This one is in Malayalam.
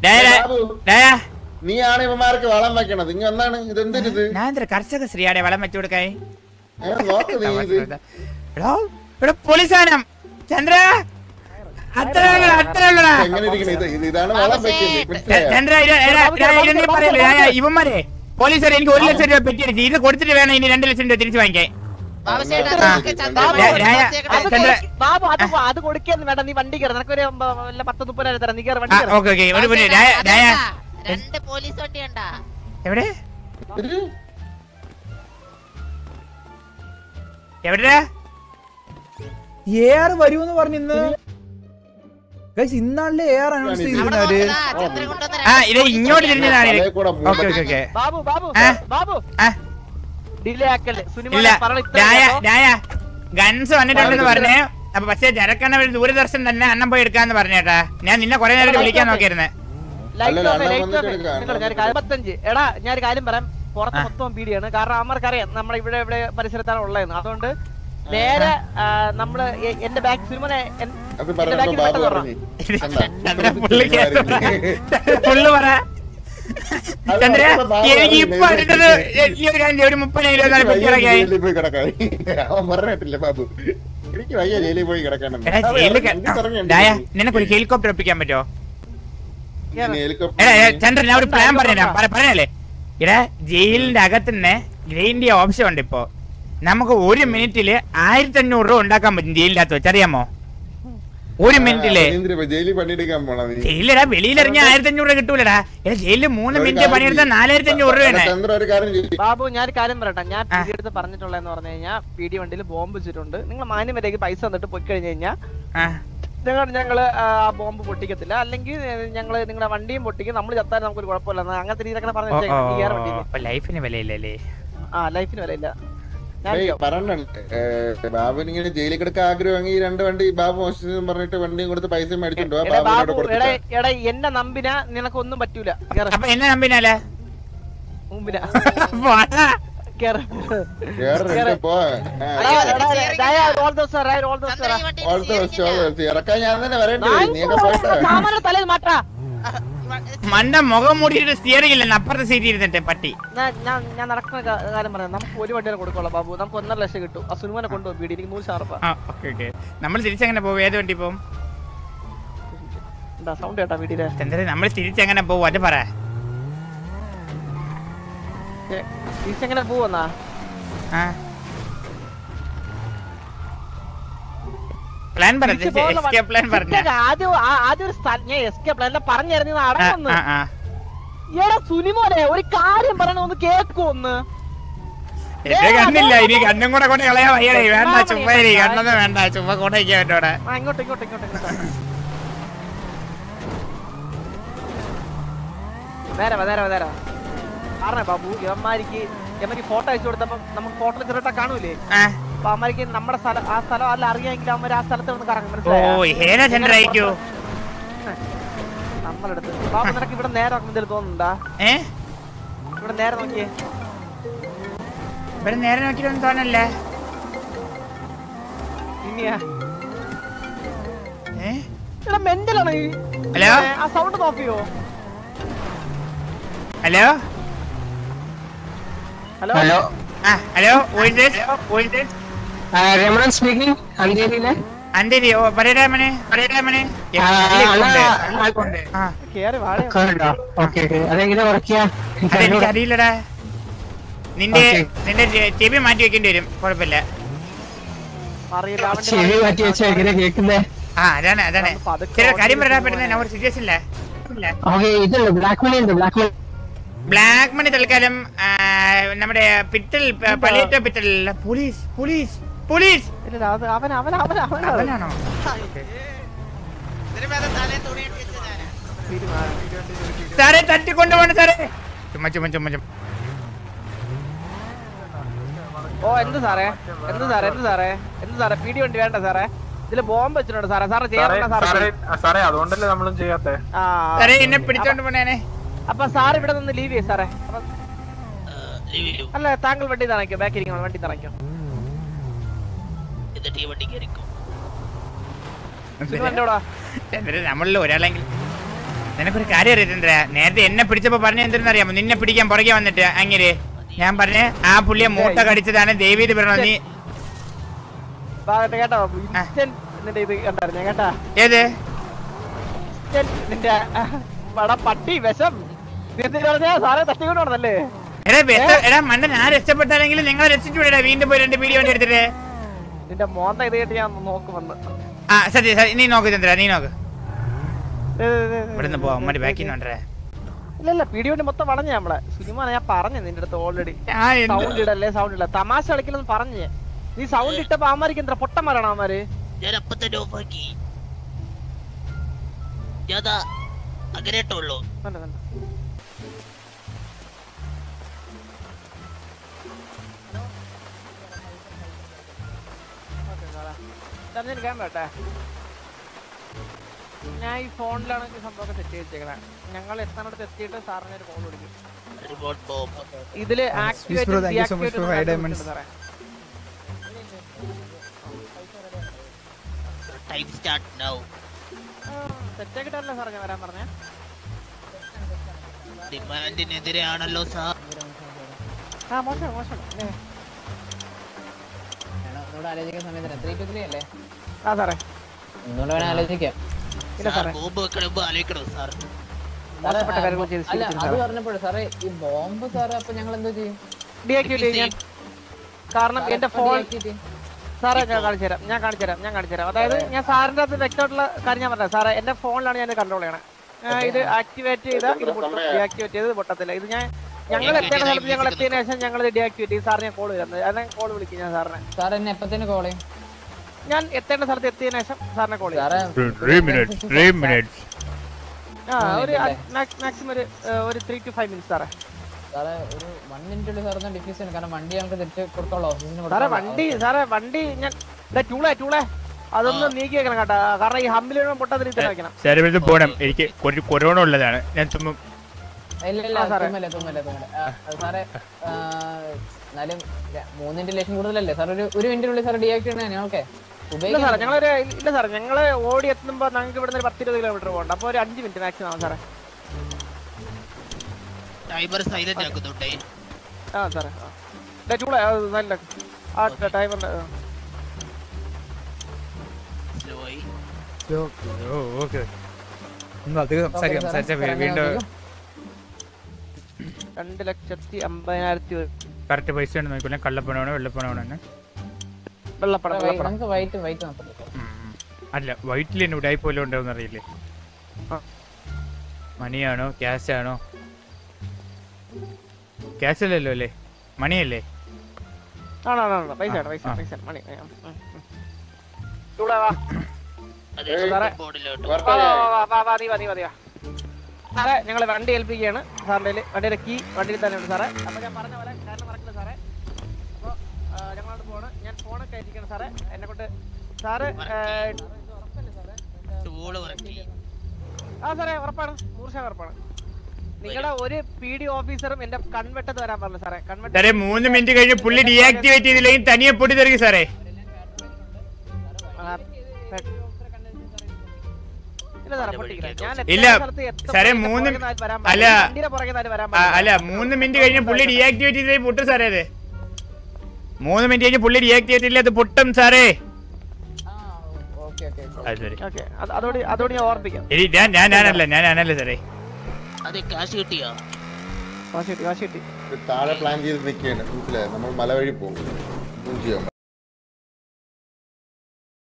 ഡേ, ഡേ, ബാബു ഡേ, നീയാണ് ഇവന്മാർക്ക് വളം വെക്കണത് ഇനി ഒന്നാണ് ഇതെന്തിരിത് ഞാൻ എന്തൊരു കർഷക സ്ത്രീയാടെ വളം വെച്ചു കൊടുക്കായി ഏ, നോക്ക് നീ ഇത് എടോ ഇവിടെ പോലീസാനം ചന്ദ്ര അത്ര ഉള്ളടാ, അത്ര ഉള്ളടാ എങ്ങനെ ഇരിക്കണ ഇത് ഇത് ഇതാണ് വളം വെക്കുന്നത് മനസ്സിലായോ? ചന്ദ്ര ഇത് എടാ, എടാ, ഇത് നീ പറയല്ലേ ആ, ഇവന്മാരെ പോലീസുകാരെ എനിക്ക് ഒരു ലക്ഷം രൂപ പെറ്റിയടിച്ച് ഇത് കൊടുത്തിട്ട് വേണം ഇനി രണ്ട് ലക്ഷം രൂപ തിരിച്ചു വാങ്ങിക്കാൻ ബാബുശേട്ടാ, ആ. നമുക്ക് ചന്ദ്രൻ ബാബു, വഴി രായ, കൊടുത്തേക്കണേ. അത് ചന്ദ്ര. കൊടു- ബാബു അത് കൊ- അത് കൊടുക്കുന്നു വേണ്ട നീ വണ്ടി കയറി നിനക്കൊരു ഒമ്പ- വല്ല പത്ത് മുപ്പതിനായിരം തരാം നീ കയറി വണ്ടി ആ കയറി ഓക്കെ ഓക്കെ ഒരു മിനിറ്റ് ബാബുശേട്ടാ, രായ രായ അതല്ല, രണ്ട് പോലീസ് വണ്ടി ഉണ്ടാ എവിടെ ഇത് എവിടെ എ ആർ വരുമെന്ന് പറഞ്ഞു ഇന്ന് ഗൈസ് ഇന്നാണല്ലേ എ ആർ അനൗൺസ് അവിടെ ചെയ്തിരുന്നവര് നോക്കടാ, ചന്ദ്രൻ കൊണ്ടുവന്ന ആ രണ്ട് ഇത് പോലീസ് ഇങ്ങോട്ട് വണ്ടിയുണ്ടാ. തിരിഞ്ഞതാണ് തലയിൽ കൂടെ okay okay okay Babu Babu ആ. ബാബു ആ ഡിലേ ആക്കല്ലേ ഇല്ല സുനിമ പറഞ്ഞ ഇത്ര രായ കേട്ടോ? രായ ഗൺസ് വന്നിട്ടുണ്ടെന്ന് പറഞ്ഞേ അപ്പൊ പക്ഷേ ജനക്കണ്ണ ഒരു ദൂരദർശൻ തന്നെ അണ്ണം പോയി എടുക്കാന്ന് പറഞ്ഞേട്ടാ ഞാൻ നിന്നെ കുറെ നേരം വിളിക്കാൻ നോക്കിയിരുന്നെ ലൈറ്റ് അല്ലല്ല, ഓഫ് അണ്ണൻ ലൈറ്റ് വന്നിട്ട് ഓഫ് എടുക്കാം, നിങ്ങൾ അണ്ണൻ ഞാൻ കാര്യം എടാ ഞാൻ ഒരു കാര്യം പറയാം പുറത്ത് ആ. മൊത്തം പീടിയാണ് കാരണം അമ്മർക്കറിയാം നമ്മുടെ ഇവിടെ ഇവിടെ പരിസരത്താണ് ഉള്ളതെന്ന് അതുകൊണ്ട് നേരെ ആ, നമ്മള് എ- എന്റെ ബാക്ക് സിനിമനെ അത് പറഞ്ഞപ്പോ ബാബു പറഞ്ഞു ചന്ദ്ര പുള്ളി പുള്ളു പറ ചന്ദ്ര എനിക്ക് ഇപ്പൊ അടുത്തത് ഈ ഒരു കാര്യം ചെയ്യ്, ഒരു മുപ്പതിനായിരം രൂപ പെട്ടിറക്കായി ജയിലിൽ പോയി കിടക്കാൻ അവൻ പറഞ്ഞിട്ടില്ല ബാബു എനിക്ക് വയ്യ ജയിലിൽ പോയി കിടക്കാനെന്ന് എടാ അവൻ ജയിലിൽ ഇറങ്ങി, എനിക്ക് ഇറങ്ങി ഉണ്ട് ഡായ ജയിലിൽ. നിനക്കൊരു ഹെലികോപ്റ്റർ ഒപ്പിക്കാൻ പറ്റുമോ ഇനി ഹെലികോപ്റ്റർ എടാ എടാ, ചന്ദ്രൻ ഞാൻ ഒരു പ്ലാൻ പറഞ്ഞുതരാം പറ- പറഞ്ഞല്ലേ എടാ ജയിലിന്റെ അകത്ത് തന്നെ ഗ്രൈൻഡ് ചെയ്യാൻ ഓപ്ഷൻ ഉണ്ട് ഇപ്പൊ നമുക്ക് ഒരു മിനിറ്റില് ആയിരത്തി അഞ്ഞൂറ് രൂപ ഉണ്ടാക്കാൻ പറ്റും ജയിലിന്റെ അകത്ത് വെച്ചറിയാമോ ഒരു മിനിറ്റില് എന്തിനാ ജയിലിൽ പണിയെടുക്കാൻ പോണ നീ ജയിലിടാ വെളിയിലിറങ്ങി ആയിരത്തി അഞ്ഞൂറ് രൂപ കിട്ടൂലടാ എടാ ജയിലിൽ മൂന്ന് ഒരു മിനിറ്റ് കാര്യം പണിയെടുത്താൽ ചെയ്യ്. നാലായിരത്തി അഞ്ഞൂറ് രൂപ എടാ, ചന്ദ്ര ഒരു കാര്യം ചെയ്യ്. ബാബു ഞാൻ ഒരു കാര്യം പറയട്ടെ ഞാൻ ആ. പീടി എടുത്ത് പറഞ്ഞിട്ടുള്ളതെന്ന് പറഞ്ഞു കഴിഞ്ഞാൽ പീടി വണ്ടിയിൽ ബോംബ് വെച്ചിട്ടുണ്ട് നിങ്ങൾ മാന്യമരേക്ക് പൈസ തന്നിട്ട് പോയി കഴിഞ്ഞു കഴിഞ്ഞാൽ ആ ഞങ്ങൾ ഞങ്ങള് ആ ബോംബ് പൊട്ടിക്കത്തില്ല അല്ലെങ്കിൽ ഞങ്ങള് നിങ്ങളുടെ വണ്ടിയും പൊട്ടിക്കും നമ്മൾ ചത്താലും നമുക്കൊരു കുഴപ്പമില്ല എന്ന് അങ്ങനത്തെ രീതിയിലൊക്കെ പറഞ്ഞു ഓ, ഓ, വെച്ചേക്കാം ഈ ഓ, വണ്ടിയിൽ അപ്പൊ ലൈഫിന് വിലയില്ലല്ലേ ആ ലൈഫിന് വിലയില്ല ഞാൻ ഏയ് ചെയ്യാം. പറഞ്ഞിട്ടുണ്ട് ഏ, ബാബുവിന് ഇങ്ങനെ ജയിലിൽ കിടക്കാൻ ആഗ്രഹമെങ്കിൽ ഈ രണ്ട് വണ്ടി ബാബു മോഷിച്ചെന്ന് പറഞ്ഞിട്ട് വണ്ടിയും കൊടുത്ത് പൈസ മേടിച്ചോണ്ട് പോവാ എടാ ബാബുവിനോട് ബാബു എടാ കൊടുത്തിട്ട് എടാ എന്നെ നമ്പിന നിനക്കൊന്നും പറ്റൂല കേറ് അപ്പൊ എന്നെ നമ്പിനാലേ മുമ്പിന പോടാ. കേറ് കേറി പോ ആ, എടാ, എടാ, ദയ, all the best, right, all the best, Chandran right. ഈ വണ്ടിയിൽ all the best, all the steering best. ഇറക്കാൻ ഞാൻ തന്നെ വരേണ്ടി വരും നായ്ക്ക് നീയൊക്കെ പോട്ടെ സാമാന്യ തലയിൽ മാറ്റാ ഇല്ല. മണ്ട മുഖം മൂടിയിട്ട് സ്റ്റിയറിംഗ് ഇല്ലെന്ന് അപ്പുറത്തെ സീറ്റ് ഇരുന്നിട്ട് പട്ടി ഞാൻ ഞാൻ ഞാൻ നടക്കുന്ന കാ- കാര്യം പറയാം നമുക്ക് ഒരു വണ്ടിയെ കൊടുക്കുള്ളൂ ബാബു നമുക്ക് ഒന്നര ലക്ഷം കിട്ടും ആ സുനുമനെ കൊണ്ടുപോകും വീട് എനിക്ക് നൂറ് ഷാർപ്പാ ആ ഓക്കെ ഓക്കെ നമ്മൾ തിരിച്ചെങ്ങനെ പോകും ഏത് വണ്ടി പോകും എന്താ സൗണ്ട് കേട്ടാ വീട്ടിലെ ചന്ദ്രൻ നമ്മൾ തിരിച്ചെങ്ങനെ പോകും അത് പറ തിരിച്ചെങ്ങനെ പോവന്നാ ആ പ്ലാൻ പറ തിരിച്ച് പോകുന്ന എസ്കേപ്പ് പ്ലാൻ പറഞ്ഞ ഇതൊക്കെ ആദ്യം ആ- ആദ്യം ഒരു സ്ഥലം ഞാൻ എസ്കേപ്പ് എല്ലാം പറഞ്ഞിരുന്ന ആ അടങ്ങൊന്ന് ആ ആ എടാ സുനിമോനെ ഒരു കാര്യം പറയണ ഒന്ന് കേക്കോ ഒന്ന് എന്റെ കണ്ണില്ല ഇനി കണ്ണും കൂടെ കൊണ്ട് കളയാൻ വയ്യടേ വേണ്ട ചുമ്മാ ഇരി കണ്ണൊന്നും വേണ്ട ചുമ്മാ കൂടെ ഇരിക്കാൻ പറ്റോടെ ആ ഇങ്ങോട്ട് ഇങ്ങോട്ട് ഇങ്ങോട്ട് ഇങ്ങോട്ട് നേരെ വാ, നേരെ വാ, നേരെ വാ. പറഞ്ഞേ ബാബു ഇവന്മാർക്ക് ഇവന്മാർക്ക് ഫോട്ടോ അയച്ചു കൊടുത്തപ്പോ നമുക്ക് ഫോട്ടോ ചെറുട്ടാ കാണൂലേ ആ അപ്പൊ അവന്മാർക്ക് നമ്മുടെ സ്ഥലം ആ സ്ഥലം അല്ല അറിയാമെങ്കിൽ അവന്മാർ ആ സ്ഥലത്ത് ഒന്ന് കറങ്ങും ഓ മനസ്സിലായോ ഹേന ചന്ദ്ര അയക്കൂ നമ്മളെടുത്ത് ബാബു നിനക്ക് ഇവിടെ നേരെ നോക്കുമ്പോൾ തോന്നുന്നുണ്ടാ ഏ ഇവിടെ നേരെ നോക്കിയേ ഇവിടെ നേരെ നോക്കിയിട്ടൊന്നും തോന്നല്ലേ ഇനിയാ ഏ ഇവിടെ മെന്റലാണ് ഈ ഹലോ ഏ, ആ സൗണ്ട് നോക്കിയോ ഹലോ ഹലോ ഹലോ ആ ഹലോ ഓയിസ് രമണൻ സ്പീക്കിംഗ് അന്തേരിയിലെ അന്തേരി ഓ പറയടാമനെ പറയടാമനെ ആ, അണ്ണാ, ആ കേറി വാഴ കേട്ടോ ഓക്കെ ഓക്കെ അതെങ്ങനെ കുറയ്ക്കാ അതെനിക്ക് അറിയില്ലടാ നിന്റെ Okay. നിന്റെ ചെവി മാറ്റി വെക്കേണ്ടി വരും കുഴപ്പമില്ല അറിയില്ല അവന്റെ ചെവി മാറ്റി വെച്ചാ എങ്ങനെ കേൾക്കുന്നേ ആ അതാണ് അതാണ് ഒന്ന് പതുക്കെ ശരി കാര്യം ഓടി പറയാ പോവാനെ. പെട്ടെന്ന് ഞാൻ ഒരു സിറ്റുവേഷൻ ഇല്ല ഓക്കെ ഇതുണ്ട് ബ്ലാക്ക് മണി ഉണ്ട് ബ്ലാക്ക് മണി ബ്ലാക്ക് മണി തൽക്കാലം ആ, നമ്മുടെ പിറ്റൽ പള്ളിയറ്റ പിറ്റൽ പോലീസ് പോലീസ് പോലീസ് ഇല്ല അത് അവൻ അവൻ അവൻ അവൻ അവനാണോ ഇതിന് ഭേദം തലയിൽ തുണി ഇട്ട് വെച്ച് ഞാനാ. സാറേ തട്ടിക്കൊണ്ടുപോകണം സാറേ ചുമ്മാ ചുമ്മാ ചുമ്മാ ചുമ്മാ ഓ എന്ത് സാറേ എന്ത് സാറേ എന്ത് സാറേ എന്ത് സാറേ പീടി വണ്ടി വേണ്ട സാറേ ഇതില് ബോംബ് വെച്ചിട്ടുണ്ട് സാറേ സാറേ ചെയ്യാറുണ്ടോ സാറേ സാറേ അതുകൊണ്ടല്ലേ നമ്മളും ചെയ്യാത്തെ ആ സാറേ എന്നെ പിടിച്ചോണ്ട് പോണേനെ അപ്പൊ സാർ ഇവിടെ നിന്ന് ലീവ് ചെയ്യും സാറേ അപ്പൊ- ഏഹ്, leave ചെയ്യൂ. അല്ല താങ്കൾ വണ്ടി തറയ്ക്കോ ബാക്കി ഇരിക്കണം വണ്ടി തറയ്ക്കോ എന്നിട്ട് ഈ വണ്ടി കയറിക്കോ സുനു എന്റെ കൂടെ ചന്ദ്രൻ നമ്മളിൽ ഒരാളെങ്കിൽ നിനക്കൊരു കാര്യം അറിയത്തില്ല നേരത്തെ എന്നെ പിടിച്ചപ്പോ പറഞ്ഞ എന്തെന്നറിയാമോ നിന്നെ പിടിക്കാൻ പുറകെ വന്നിട്ട് അങ്ങനെ ഞാൻ പറഞ്ഞ ആ പുള്ളിയെ മൂട്ട കടിച്ചതാണ് ദേവീത് പറയണോ നീ ഭാഗത്ത് കേട്ടോ ഇൻസ്റ്റന്റ് നിന്റെ ഇത് കണ്ടായിരുന്നു കേട്ടാ ഏത് ഇൻസ്റ്റന്റ് നിന്റെ വട പട്ടി വിഷം നീ എന്തിനാ പറഞ്ഞാ സാറേ തട്ടിക്കൊണ്ട് നടന്നല്ലേ എടാ ബെത്ത എടാ മണ്ടൻ ആ രക്ഷപ്പെട്ടാലെങ്കിലും നിങ്ങൾ രക്ഷിച്ചു വിടടാ വീണ്ടും പോയി രണ്ട് പീടി വണ്ടി എടുത്തിട്ട് നിന്റെ മോന്ത ഇത് കേട്ട് ഞാൻ നോക്കുമെന്ന് ആ സത്യം സത്യം നീ നോക്ക് ചന്ദ്ര നീ നോക്ക് ഇവിടുന്ന് പോവാ അമ്മ ബാക്കിൽ നിന്നുണ്ടേ ഇല്ല ഇല്ല പീടി വണ്ടി മൊത്തം വളഞ്ഞ നമ്മളെ സിനിമ ഞാൻ പറഞ്ഞു നിന്റെ അടുത്ത് ഓൾറെഡി ആ എന്ത്- സൗണ്ട് ഇടല്ലേ സൗണ്ട് ഇല്ല തമാശ കളിക്കലെന്ന് പറഞ്ഞു നീ സൗണ്ട് ഇട്ടപ്പോ അമ്മമാർക്ക് എന്താ പൊട്ടന്മാരാണോ അമ്മമാര് ഞാൻ അപ്പൊ തന്നെ ഓഫാക്കി ഞാൻ അങ്ങനെ ഇട്ടുള്ളൂ വേണ്ട വേണ്ട ഓക്കേ, സാറേ. സാർ, ഞാൻ ക്യാമറ ഇട്ടെ. ഞാൻ ഈ ഫോണിലാണ് ഈ സംഭവമൊക്കെ സെറ്റ് ചെയ്ത് വെച്ചേക്കണേ ഞങ്ങൾ എത്താനടുത്ത് എത്തിയിട്ട് സാറിന് ഒരു കോൾ വിളിക്കും റിമോട്ട് ബോംബ് ഇതില് Yes, bro. Thank you so much for five diamonds. Time start now set ആക്കിട്ടല്ലേ സാറേ ഞാൻ വരാൻ പറഞ്ഞേ ഡിമാൻഡിനെതിരെയാണല്ലോ സാർ ആ മോശം മോശം ഏ. ആലോചിക്കുന്ന സമയത്ത് ത്രീ ടു ത്രീ അല്ലേ ആ സാറേ ഒന്നുകൂടെ വേണേ ആലോചിക്കാം ഇല്ല സാർ സാറേ ബോംബ് വെക്കണ മുമ്പ് ആലോചിക്കണം സാർ മോശപ്പെട്ട കാര്യങ്ങൾ ചെയ്ത് അല്ല ശീലിച്ചിരുന്നു അത് സാറേ. പറഞ്ഞപ്പോഴേ സാറേ ഈ ബോംബ് സാറേ അപ്പൊ ഞങ്ങൾ എന്തോ ചെയ്യും Deactivate ചെയ്യും ഞാൻ കാരണം എന്റെ അപ്പൊ ഫോൺ deactivate. സാറേ ഞാൻ കാണിച്ചു തരാം ഞാൻ കാണിച്ചു തരാം ഞാൻ കാണിച്ചു തരാം അതായത് ഞാൻ സാറിന്റെ അത് വ്യക്തമായിട്ടുള്ള കാര്യം ഞാൻ പറഞ്ഞത് സാറേ എന്റെ ഫോണിലാണ് ഞാൻ കൺട്രോൾ ചെയ്യണേ ഞാൻ ഇത് ആക്ടിവേറ്റ് ചെയ്ത ഇത് പൊട്ടും ഡീആക്ടിവേറ്റ് ചെയ്ത് പൊട്ടത്തില്ല ഇത് ഞാൻ ഞങ്ങൾ എത്തേണ്ട സ്ഥലത്ത് ഞങ്ങൾ എത്തിയതിനു ശേഷം ഞങ്ങൾ ഇത് ഡീആക്ടിവേറ്റ് ചെയ്ത് സാറിന് ഞാൻ കോൾ വരുന്നത് അതെ കോൾ വിളിക്കും ഞാൻ സാറിനെ സാർ എന്നെ എപ്പത്തേന് കോൾ ചെയ്യും ഞാൻ എത്തേണ്ട സ്ഥലത്ത് എത്തിയതിനു ശേഷം സാറിനെ കോൾ ചെയ്യും സാറേ Three minutes, three minutes. ആ ഒരു മാക്സിമം ഒരു ഏഹ്, ഒരു ത്രീ ടു ഫൈവ് മിനിറ്റ്സ് സാറേ സാറേ ഒരു വൺ മിനിറ്റുള്ളിൽ സാർ ഒന്ന് ഡിഫ്യൂസ് ചെയ്യണം കാരണം വണ്ടി ഞങ്ങൾക്ക് തിരിച്ച് കൊടുത്തോളൂ ഓഫീസിന് സാറേ കൊടുത്തോളാം. വണ്ടി സാറേ വണ്ടി ഞാൻ ദേ, ടൂളേ ടൂളേ അതൊന്ന് നീക്കി വെക്കണം കേട്ടോ കാരണം ഈ ഹമ്മിൽ പൊട്ടത്തിൽ തന്നെ വെക്കണം സാർ ഇവിടുന്ന് പോണം എനിക്ക് ഒരു കൊറോണ ഉള്ളതാണ് ഞാൻ ചുമ്മാ ഇല്ല ഇല്ല ആ, സാറേ. തുമ്മല്ല തുമ്മല്ല തുമ്മല്ല ആ, അത് സാറേ ആ, എന്നാലും ര- മൂന്നിന്റെ ലക്ഷം കൂടുതലല്ലേ സാർ ഒരു ഒരു മിനിറ്റിനുള്ളിൽ സാർ ഡീആക്ടിവേറ്റ് ചെയ്യണേ ഞങ്ങൾക്ക് ഇല്ല സാറേ ഞങ്ങളൊരു ഇല്ല സാറേ ഞങ്ങള് ഓടി എത്തുമ്പോ ഞങ്ങൾക്ക് ഇവിടുന്ന് ഒരു പത്തിരുപത് കിലോമീറ്റർ പോകണ്ട അപ്പൊ ഒരു അഞ്ച് മിനിറ്റ് മാക്സിമം ആവും സാറേ ടൈമർ സൈലന്റ് ആക്കുന്നുണ്ടേ ആ സാറേ ആ. ദേ, ചൂളെ ആ, നല്ല ആ ടൈമറിന്റെ സ്ലോ ആയി ഓ ഓക്കെ ഒന്നും അധികം സംസാരിക്കാം സംസാരിച്ച വീണ്ടും രണ്ട് ലക്ഷത്തി അമ്പതിനായിരത്തി ഒരു- കറക്റ്റ് പൈസ ഉണ്ട് നോക്കില്ല കള്ളപ്പണമാണോ വെള്ളപ്പണമാണോ എന്ന് വെള്ളപ്പടം വെള്ളപ്പടം നമുക്ക് വൈറ്റ് വൈറ്റ് നോക്കാം ഉം. അല്ല വൈറ്റിൽ തന്നെ ഉടായ്പ വല്ലതും ഉണ്ടാവും അറിയില്ലേ ആ. മണിയാണോ ക്യാഷ് ആണോ ക്യാഷ് അല്ലല്ലോ അല്ലേ മണിയല്ലേ ആണോ ആണോ ആണോ പൈസ ആണ്, പൈസ ആ. പൈസ മണി ഉം, ഉം, ഉം. ചൂളെ വാ അതെ ഏയ്, സാറേ. ബോർഡിലോട്ട് വാ, വാ, വാ, വാ, വാ, വാ, നീ വാ, നീ വാ, നീ വാ. സാറേ ഞങ്ങൾ വണ്ടി ഏൽപ്പിക്കുകയാണ് സാറിന്റെ വണ്ടിയുടെ കീ വണ്ടിയിൽ തന്നെ ഉണ്ട് സാറേ അപ്പൊ ഞാൻ പറഞ്ഞ പോലെ കാരണം മറക്കില്ല സാറേ അപ്പൊ ഞങ്ങളോട് പോണ് ഞാൻ ഫോണൊക്കെ ആയിരിക്കണം സാറേ എന്നെ കൊണ്ട് സാറ് ടൂള് വർക്ക് ആ സാറേ ഉറപ്പാണ് നൂറ് ശതമാനം ഉറപ്പാണ് നിങ്ങളുടെ ഒരു പി ഡി ഓഫീസറും എന്റെ കൺവെട്ടത്ത് വരാൻ പറഞ്ഞു സാറേ കൺവെട്ട സാറേ മൂന്ന് മിനിറ്റ് കഴിഞ്ഞ് പുള്ളി ഡീആക്ടിവേറ്റ് ചെയ്തില്ലെങ്കിൽ തനിയെ പൊട്ടി തെറിക്കും സാറേ ഇല്ല സാറേ പൊട്ടിക്കില്ല ഞാൻ ഇല്ല, എത്തേണ്ട സ്ഥലത്ത് എത്തുമ്പോൾ സാറേ, എന്റെ മൂന്ന് പുറകിൽ നിന്ന് വരാൻ അല്ല. പാടില്ല. വണ്ടിയുടെ പുറകിൽ നിന്ന് വരാൻ ആ, പാടില്ല. അല്ല മൂന്ന് മിനിറ്റ് കഴിഞ്ഞ് പുള്ളി ഡീആക്ടിവേറ്റ് ചെയ്തില്ലെങ്കിൽ പൊട്ടും സാറേ അത് മൂന്ന് മിനിറ്റ് കഴിഞ്ഞ് പുള്ളി ഡീആക്ടിവേറ്റ് ചെയ്തില്ല അത് പൊട്ടും സാറേ ആ ഓക്കെ ഓക്കെ അത് ശരി ഓക്കെ അതോട് അതോട് ഞാൻ ഓർപ്പിക്കാം ഇനി ഞാൻ ഞാൻ ഞാനല്ല ഞാൻ ഞാനല്ല സാറേ അത് കാശ് കിട്ടിയോ വാശി കിട്ടി വാശി കിട്ടി ഇത് താഴെ പ്ലാൻ ചെയ്ത് നിൽക്കുകയാണ് മനസ്സിലായോ നമ്മൾ മല വഴി പോകും ഒന്നും ചെയ്യാൻ